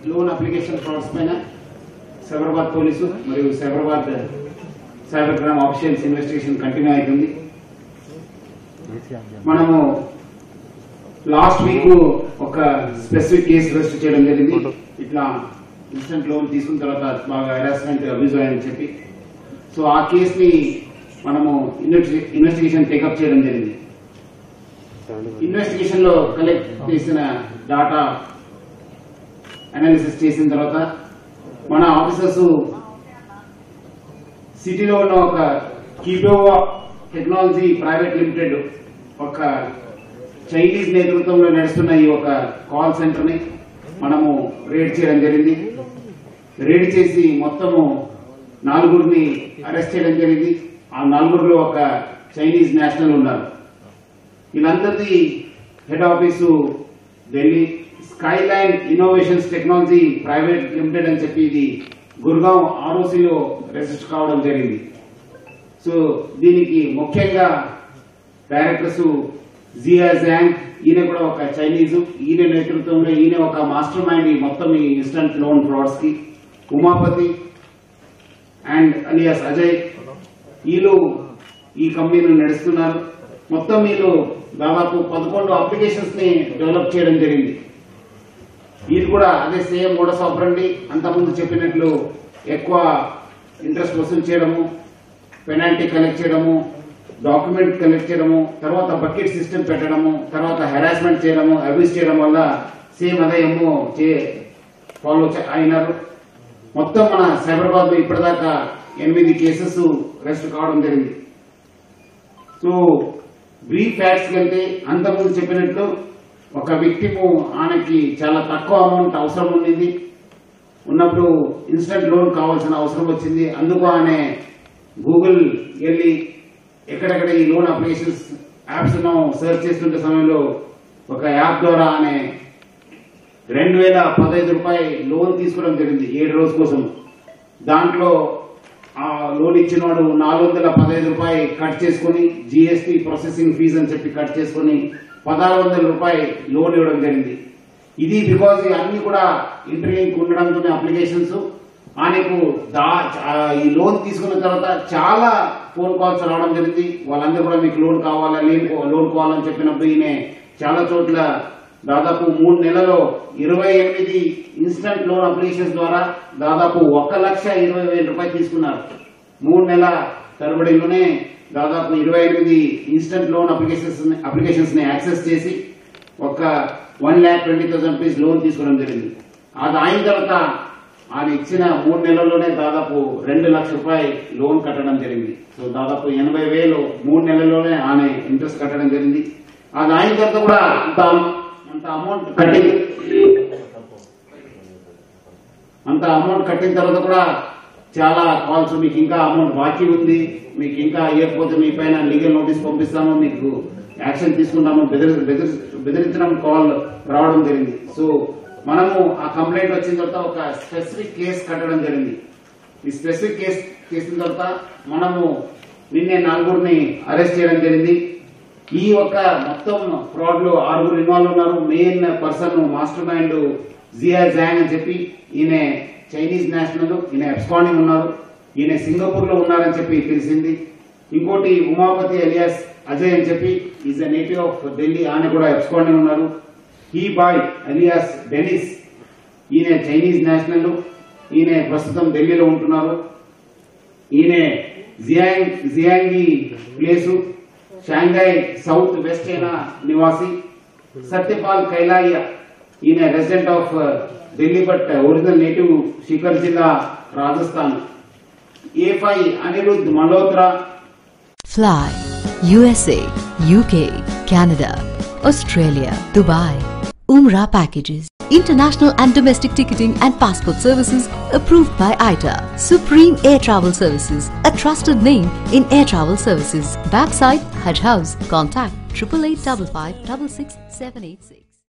Loan application frauds పైన Cyberabad police మరియు Cyberabad cyber crime officials investigation continue అవుతుంది మనము లాస్ట్ వీక్ ఒక స్పెసిఫిక్ కేసు రిజిస్టర్ చేయడం జరిగింది ఇట్లా ఇన్స్టెంట్ లోన్ తీసుకున్న తర్వాత బాగా హెరాస్మెంట్ అబ్యూజ్ అయ్యని చెప్పి సో ఆ కేసుని మనము ఇన్వెస్టిగేషన్ టేకప్ చేయడం జరిగింది ఇన్వెస్టిగేషన్ లో కలెక్ట్ చేసిన డాటా అనాలిసిస్ చేసిన తర్వాత మన ఆఫీసర్స్ సిటీలో ఉన్న ఒక కీబోవా టెక్నాలజీ ప్రైవేట్ లిమిటెడ్ ఒక చైనీస్ నేతృత్వంలో నడుస్తున్న ఈ ఒక కాల్ సెంటర్ ని మనము రేడ్ చేయడం జరిగింది రేడ్ చేసి మొత్తము నాలుగురిని అరెస్ట్ చేయడం జరిగింది ఆ నలుగురిలో ఒక చైనీస్ నేషనల్ ఉన్నారు వీళ్ళందరిది head office Delhi skyline innovations technology private limited అని చెప్పి ఇది గుర్గాం ఆర్ఓసిలో రిజిస్టర్ కావడం జరిగింది సో దీనికి ముఖ్యంగా డైరెక్టర్స్ జియా జాంగ్ ఈయన కూడా ఒక చైనీస్ ఈయన నేతృత్వంలో ఈయన ఒక మాస్టర్ మైండ్ ఈ మొత్తం ఈ ఇన్స్టంట్ లోన్ ఫ్రాడ్స్ కి ఉమాపతి అండ్ అలియాస్ అజయ్ వీళ్ళు ఈ కంపెనీని నడుస్తున్నారు మొత్తం వీళ్ళు దాదాపు పదకొండు అప్లికేషన్స్ ని డెవలప్ చేయడం జరిగింది వీళ్ళు కూడా అదే సేమ్ మోడస్ ఆపరండి అంతకుముందు చెప్పినట్లు ఎక్కువ ఇంట్రెస్ట్ వసూలు చేయడము పెనాల్టీ కలెక్ట్ చేయడము డాక్యుమెంట్ కలెక్ట్ చేయడము తర్వాత బకెట్ సిస్టమ్ పెట్టడము తర్వాత హెరాస్మెంట్ చేయడము అబ్యూస్ చేయడం వల్ల సేమ్ అదే ఏమో చే ఫాలో అయినారు మొత్తం మన సైబరాబాద్ లో ఇప్పటిదాకా ఎనిమిది కేసెస్ రెస్ట్ కావడం జరిగింది సో బ్రీఫ్ ఫ్యాక్ట్స్ కంటే అంతకుముందు చెప్పినట్లు ఒక విక్టిము ఆమెకి చాలా తక్కువ అమౌంట్ అవసరం ఉండింది ఉన్నప్పుడు ఇన్స్టెంట్ లోన్ కావాల్సిన అవసరం వచ్చింది అందుకు ఆమె గూగుల్ వెళ్ళి ఎక్కడెక్కడ ఈ లోన్ అప్లికేషన్స్ యాప్స్ సెర్చ్ చేస్తుంటే సమయంలో ఒక యాప్ ద్వారా ఆమె రెండు వేల పదహైదు రూపాయలు లోన్ తీసుకోవడం జరిగింది ఏడు రోజు కోసం దాంట్లో ఆ లోన్ ఇచ్చినవాడు నాలుగు వందల పదహైదు రూపాయలు కట్ చేసుకుని జిఎస్టీ ప్రాసెసింగ్ ఫీజు అని చెప్పి కట్ చేసుకుని పదహారు వందల రూపాయలు లోన్ ఇవ్వడం జరిగింది ఇది బికాజ్ అన్ని కూడా ఇంటర్లింక్ ఉండడంతోనే అప్లికేషన్స్ ఆయనకు దా ఆ, ఈ లోన్ తీసుకున్న తర్వాత చాలా ఫోన్ కాల్స్ రావడం జరిగింది వాళ్ళందరూ కూడా మీకు లోన్ కావాలా లేని లోన్ కావాలని చెప్పినప్పుడు ఈయన చాలా చోట్ల దాదాపు మూడు నెలలో ఇరవై ఎనిమిది ఇన్స్టంట్ లోన్ అప్లికేషన్స్ ద్వారా దాదాపు ఒక్క లక్ష ఇరవై వేల రూపాయలు తీసుకున్నారు మూడు నెలల తరబడిలోనే దాదాపు ఇరవై ఎనిమిది ఇన్స్టంట్ లోన్ అప్లికేషన్స్ అప్లికేషన్స్ ని యాక్సెస్ చేసి ఒక one lakh twenty thousand rupees loan తీసుకోవడం జరిగింది అది అయిన తర్వాత ఆయన ఇచ్చిన మూడు నెలల్లోనే దాదాపు రెండు లక్షల రూపాయలు లోన్ కట్టడం జరిగింది సో దాదాపు ఎనభై వేలు మూడు నెలల్లోనే ఆయన ఇంట్రెస్ట్ కట్టడం జరిగింది అది అయిన తర్వాత కూడా అంత అంత అమౌంట్ కట్టి అంత అమౌంట్ కట్టిన తర్వాత కూడా చాలా కాల్స్ మీకు ఇంకా అమౌంట్ బాకీ ఉంది మీకు ఇంకా ఇవ్వకపోతే మీ పైన లీగల్ నోటీస్ పంపిస్తాము మీకు యాక్షన్ తీసుకుంటాము బెదిరి బెదిరి బెదిరించడం కాల్ రావడం జరిగింది సో మనము ఆ కంప్లైంట్ వచ్చిన తర్వాత ఒక స్పెసిఫిక్ కేసు కట్టడం జరిగింది ఈ స్పెసిఫిక్ కేసు చేసిన తర్వాత మనము నిన్నే నలుగురిని అరెస్ట్ చేయడం జరిగింది ఈ ఒక మొత్తం ఫ్రాడ్ లో ఆరుగురు ఇన్వాల్వ్ ఉన్నారు main person mastermind Jia Zhang అని చెప్పి ఈయన చైనీస్ నేషనల్ ఈయన ఎబ్స్కాండింగ్ ఉన్నారు ఈయన సింగపూర్ లో ఉన్నారని చెప్పి తెలిసింది ఇంకోటి ఉమాపతి అలియాస్ అజయ్ అని చెప్పి is a native of Delhi ఆయన కూడా ఎబ్స్కాండింగ్ ఉన్నారు ఈ బాయ్ అలియాస్ డెనిస్ ఈయన చైనీస్ నేషనల్ ఈయన ప్రస్తుతం ఢిల్లీలో ఉంటున్నారు ఈయన జియాంగ్ జియాంగి ప్లేసు షాంఘై సౌత్ వెస్ట్ అయిన నివాసి సత్యపాల్ కైలాయ ఈయన resident of Delhi but original native Sikar జిల్లా రాజస్థాన్ ఏ ఫై Anirudh Malhotra Fly USA, UK, Canada, Australia, Dubai. Umrah packages. International and domestic ticketing and passport services approved by ITA. Supreme Air Travel Services, a trusted name in air travel services. Backside Hajj House. Contact 888 786 786.